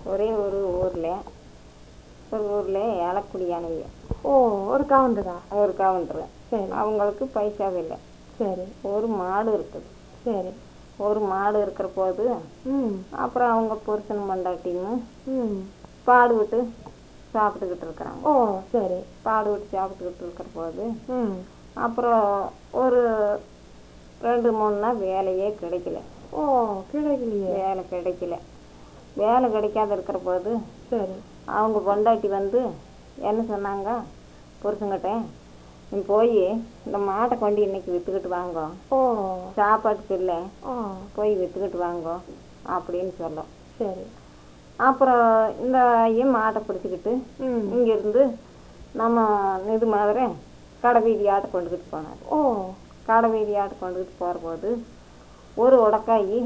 ஒரே ஒரு ஊரில் ஒரு ஊரில் ஏலக்குடியானவங்க ஓ ஒரு கவுண்டரா ஒரு கவுண்டரு சரி அவங்களுக்கு பைசா இல்லை சரி ஒரு மாடு இருக்குது சரி ஒரு மாடு இருக்கிற போது ம் அப்புறம் அவங்க புருஷன் பொண்டாட்டியும் ம் பாடு விட்டு சாப்பிட்டுக்கிட்டு இருக்கிறாங்க ஓ சரி பாடு விட்டு சாப்பிட்டுக்கிட்டு இருக்கிற போது ம் அப்புறம் ஒரு ரெண்டு மூணு நாள் வேலையே கிடைக்கல ஓ கிடைக்கலையே வேலை கிடைக்கல வேலை கிடைக்காத இருக்கிற போது சரி அவங்க பொண்டாட்டி வந்து என்ன சொன்னாங்க புருஷங்கிட்ட நீ போய் இந்த மாட்டை கொண்டு இன்னைக்கு விற்றுக்கிட்டு வாங்கோ ஓ சாப்பாட்டுக்கு இல்லை ஆ போய் விற்றுக்கிட்டு வாங்கோ அப்படின்னு சொல்லும் சரி அப்புறம் இந்த ஐயன் மாட்டை பிடிச்சிக்கிட்டு ம் இங்கேருந்து நம்ம இது மாதிரி கடை வீதி ஆட்டை கொண்டுக்கிட்டு போனார் ஓ கடை வீதி ஆட்டை கொண்டுக்கிட்டு போகிற போது ஒரு உடக்காயி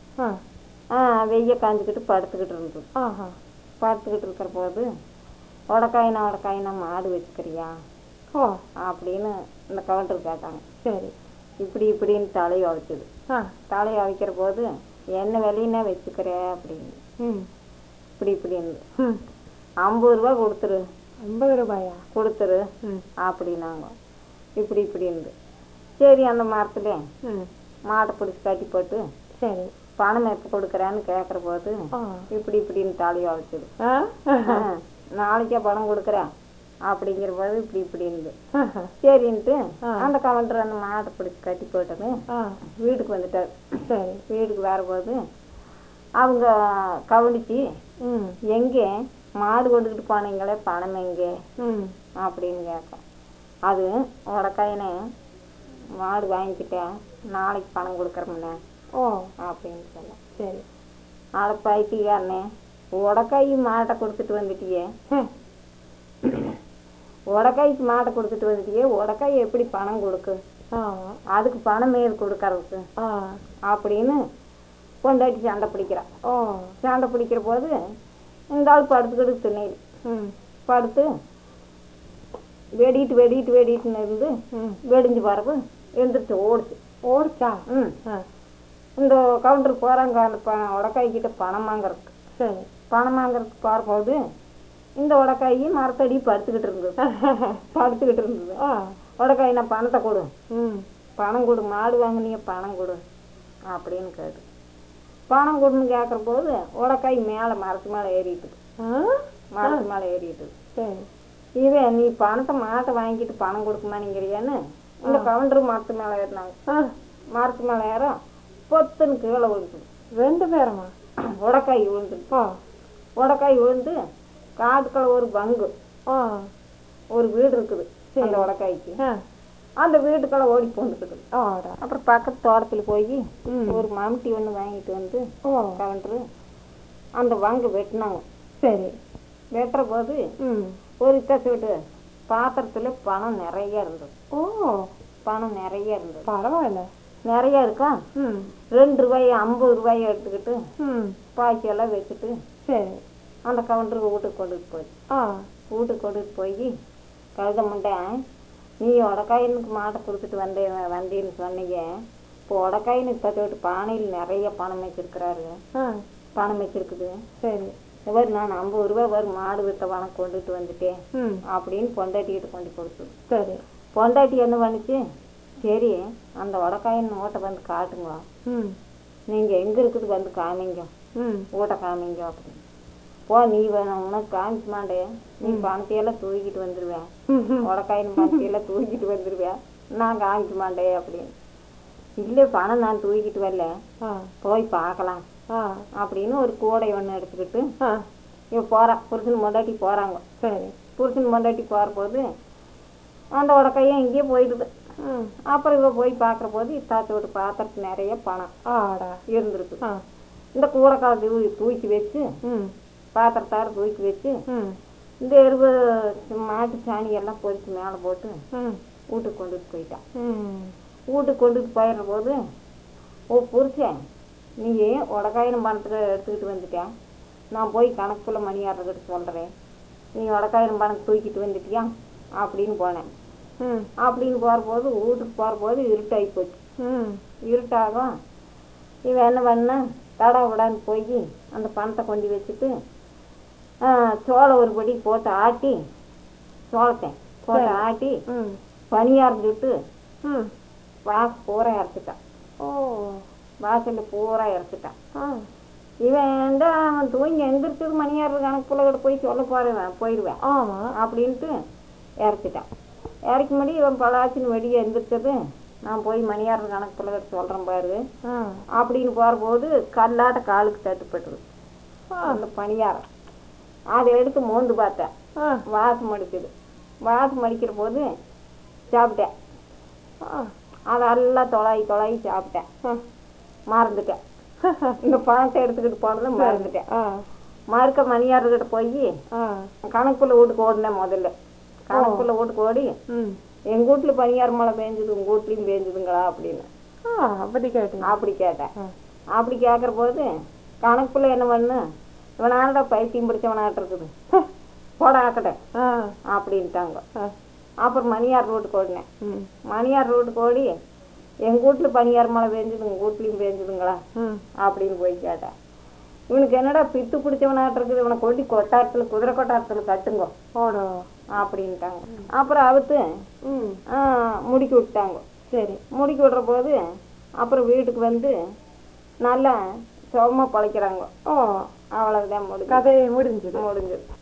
ஆ வெய்ய காஞ்சிக்கிட்டு படுத்துக்கிட்டு இருந்தது ஆஹா படுத்துக்கிட்டு இருக்கிற போது உடக்காயினா உடக்காயினா மாடு வச்சுக்கிறியா ஓ அப்படின்னு இந்த கவுண்டர் கேட்டாங்க சரி இப்படி இப்படின்னு தலையை அவிச்சது ஆ தலையை அவிக்கிற போது என்ன விலையினா வச்சுக்கிற அப்படின்னு ம் இப்படி இப்படின்னு ம் ஐம்பது ரூபா கொடுத்துரு ஐம்பது ரூபாயா கொடுத்துரு ம் அப்படின்னாங்க இப்படி இப்படின்னு சரி அந்த மரத்துல ம் மாட்டை பிடிச்சி கட்டி போட்டு சரி பணம் எப்போ கொடுக்குறான்னு கேட்குற போது ஆ இப்படி இப்படின்னு தலையை அவிச்சது ஆ ஆ, நாளைக்கே பணம் கொடுக்குறேன் அப்படிங்கிற போது இப்படி இப்படின்னு ஆஹா. சரின்ட்டு ஆ. அந்த கவுண்டர் அந்த மாட்டை பிடிச்சி கட்டி போட்டது ஆ வீட்டுக்கு வந்துட்டார் சரி வீட்டுக்கு வரும்போது அவங்க கவனிச்சு ம் எங்கே மாடு கொண்டுக்கிட்டு போனீங்களே பணம் எங்கே ம் அப்படின்னு கேட்கும் அது உடக்காயினே மாடு வாங்கிக்கிட்டேன் நாளைக்கு பணம் கொடுக்குறோம்ண்ணே ஓ அப்படின்னு சொல்ல சரி ஆளை பைத்தியக்காரனே உடக்காய் மாட்டை கொடுத்துட்டு வந்துட்டியே ஹம். உடக்காய்க்கு மாட்டை கொடுத்துட்டு வந்துட்டியே உடக்காய் எப்படி பணம் கொடுக்கு ஆமா அதுக்கு பணம் ஏது கொடுக்கறதுக்கு ஆ அப்படின்னு கொண்டாட்டி சண்டை பிடிக்கிறான் ஓ சண்டை பிடிக்கிற போது இந்த ஆள் படுத்துக்கிட்டு திண்ணையில் ம் படுத்து வெடிட்டு வெடிட்டு வெடிட்டுன்னு இருந்து ம் வெடிஞ்சு வரவு எந்திரிச்சு ஓடுச்சு ஓடிச்சா ம் ஆ இந்த கவுண்டர் போகிறாங்க அந்த ப உடக்காய்கிட்ட பணம் வாங்குறதுக்கு சரி பணம் வாங்குறதுக்கு போகும்போது இந்த உடக்காயி மரத்தடி படுத்துக்கிட்டு இருந்தது படுத்துக்கிட்டு இருந்தது ஆ உடக்காய் நான் பணத்தை கொடு ம் பணம் கொடு மாடு வாங்குனீங்க பணம் கொடு அப்படின்னு கேட்டு பணம் கொடுன்னு கேட்குற போது உடக்காய் மேலே மரத்து மேலே ஏறிட்டுது ஆ மரத்து மேலே ஏறிட்டுது சரி இவன் நீ பணத்தை மாட்டை வாங்கிட்டு பணம் கொடுக்குமானிங்கிறியான்னு இந்த கவுண்டர் மரத்து மேலே ஏறினாங்க ஆ மரத்து மேலே ஏற பொத்துன்னு கீழே விழுந்துது ரெண்டு பேருமா உடக்காய் விழுந்துது ஓ உடக்காய் விழுந்து காட்டுக்குள்ள ஒரு பங்கு ஆ ஒரு வீடு இருக்குது அந்த உடக்காய்க்கு ஆ அந்த வீட்டுக்குள்ள ஓடி போந்துக்கிட்டு ஆடா அப்புறம் பக்கத்து தோட்டத்தில் போய் ம் ஒரு மம்டி ஒன்று வாங்கிட்டு வந்து ஓ கவுண்டரு அந்த வங்கு வெட்டினாங்க சரி வெட்டுற போது ம் ஒரு இத்தசோட்டு பாத்திரத்தில் பணம் நிறைய இருந்தது ஓ பணம் நிறைய இருந்தது பரவாயில்ல நிறைய இருக்கா ம் ரெண்டு ரூபாய் ஐம்பது ரூபாய் எடுத்துக்கிட்டு ம் பாக்கியெல்லாம் வச்சுட்டு சரி அந்த கவுண்டருக்கு வீட்டுக்கு கொண்டுட்டு போச்சு ஆ வீட்டுக்கு கொண்டுட்டு போய் கழுத முண்டேன் நீ உடக்காயினுக்கு மாட்டை கொடுத்துட்டு வந்தேன் வந்தேன்னு சொன்னீங்க இப்போ உடக்காயின்னு இப்போ சொல்லிட்டு பானையில் நிறைய பணம் வச்சிருக்கிறாரு ஆ பணம் வச்சிருக்குது சரி இவர் நான் ஐம்பது ரூபாய் வரு மாடு வித்த பணம் கொண்டுட்டு வந்துட்டேன் ம் அப்படின்னு பொண்டாட்டிக்கிட்ட கொண்டு கொடுத்து சரி பொண்டாட்டி என்ன பண்ணுச்சு சரி அந்த உடக்காயின் ஓட்டை வந்து காட்டுங்க ம் நீங்கள் எங்கே இருக்குது வந்து காமிங்க ம் ஊட்ட காமிங்க அப்படின்னு போ நீ வேணும் உனக்கு காமிக்க மாட்டே நீ பணத்தையெல்லாம் தூக்கிட்டு வந்துடுவேன் ம் உடக்காயின் பணத்தையெல்லாம் தூக்கிட்டு வந்துடுவேன் நான் காமிக்க மாட்டேன் அப்படின்னு இல்லை பணம் நான் தூக்கிட்டு வரல ஆ போய் பார்க்கலாம் ஆ அப்படின்னு ஒரு கூடை ஒன்று எடுத்துக்கிட்டு ஆ இவ போகிறான் புருஷன் பொண்டாட்டி போகிறாங்க சரி புருஷன் பொண்டாட்டி போகிற போது அந்த உடக்கையும் இங்கேயே போயிடுது ம் அப்புறம் இவ போய் பார்க்குற போது இத்தாத்தோட பாத்திரத்து நிறைய பணம் ஆடா இருந்திருக்கு ஆ இந்த கூடைக்கால் தூக்கி தூக்கி வச்சு ம் பாத்திரத்தார தூக்கி வச்சு ம் இந்த எருவு மாட்டு சாணி எல்லாம் பொறிச்சு மேலே போட்டு ம் வீட்டுக்கு கொண்டுட்டு போயிட்டான் ம் வீட்டுக்கு கொண்டுட்டு போயிடுற போது ஓ புருஷன் நீ உடக்காயிரம் பணத்தில் எடுத்துக்கிட்டு வந்துட்டேன் நான் போய் கணக்குள்ள மணி ஆடுறதுக்கிட்ட சொல்கிறேன் நீ உடக்காயிரம் பணம் தூக்கிட்டு வந்துட்டியா அப்படின்னு போனேன் ம் அப்படின்னு போகிற போது வீட்டுக்கு போகிற போது இருட்டாகி போச்சு ம் இருட்டாகும் இவன் என்ன பண்ணா தடா விடான்னு போய் அந்த பணத்தை கொண்டு வச்சுட்டு ஆ, சோளம் ஒரு படி போட்டு ஆட்டி சோளத்தை போட்டு சரி. ஆட்டி ம் பனியாரம் சுட்டு ம் வாச பூரா இறச்சிட்டான் ஓ வாசல்ல பூரா இறச்சிட்டான் ஆ இவன் தான் அவன் தூங்கி எந்திரிச்சது மணியார் கணக்குள்ள கூட போய் சொல்ல போறேன் போயிடுவேன் ஆமா அப்படின்ட்டு இறச்சிட்டான் இறக்கி முடி இவன் பலாச்சின்னு வெடியை எந்திரிச்சது நான் போய் மணியார் கணக்குள்ள சொல்றேன் பாரு ஆ அப்படின்னு போகிறபோது கல்லாட்ட காலுக்கு தட்டுப்பட்டுது ஆ அந்த பணியாரம் அதை எடுத்து மோந்து பார்த்தேன் ஆ வாசம் அடிக்குது வாசம் அடிக்கிற போது சாப்பிட்டேன் ஆ அதெல்லாம் தொலாய் தொலாய் சாப்பிட்டேன் ஆ. மறந்துட்டேன் இந்த பணத்தை எடுத்துக்கிட்டு போனதை மறந்துட்டேன் ஆ மறுக்க மணியார்கிட்ட போய் ஆ கணக்குள்ள வீட்டுக்கு ஓடினேன் முதல்ல கணக்குள்ள வீட்டுக்கு ஓடி ம் எங்கள் வீட்டில் பனியார் மழை பேஞ்சுது உங்கள் வீட்லேயும் பேஞ்சுதுங்களா அப்படின்னு ஆ அப்படி கேட்டீங்க அப்படி கேட்டேன் ஆ. அப்படி கேட்குற போது கணக்குள்ள என்ன பண்ணு இவனால பைத்தியம் பிடிச்சவனாட்டு இருக்குது போட ஆக்கட்டேன் ஆ அப்படின்ட்டாங்க ஆ அப்புறம் மணியார் ரோட்டுக்கு ஓடினேன் ம் மணியார் ரோட்டுக்கு ஓடி எங்கள் வீட்டில் பனியார் மழை பேஞ்சுது உங்கள் வீட்லேயும் பேஞ்சுதுங்களா ம் அப்படின்னு போய் கேட்டேன் இவனுக்கு என்னடா பித்து பிடிச்சவனாட்டு இருக்குது இவனை கொட்டி கொட்டாரத்தில் குதிரை கொட்டாரத்தில் கட்டுங்க ஓடோ அப்படின்ட்டாங்க அப்புறம் அவுத்து ம் ஆ, முடுக்கி விட்டாங்க சரி முடுக்கி விடுற போது அப்புறம் வீட்டுக்கு வந்து நல்லா சுகமாக பழைக்கிறாங்க ஓ அவ்வளவுதான் முடிஞ்சு கதை முடிஞ்சது முடிஞ்சது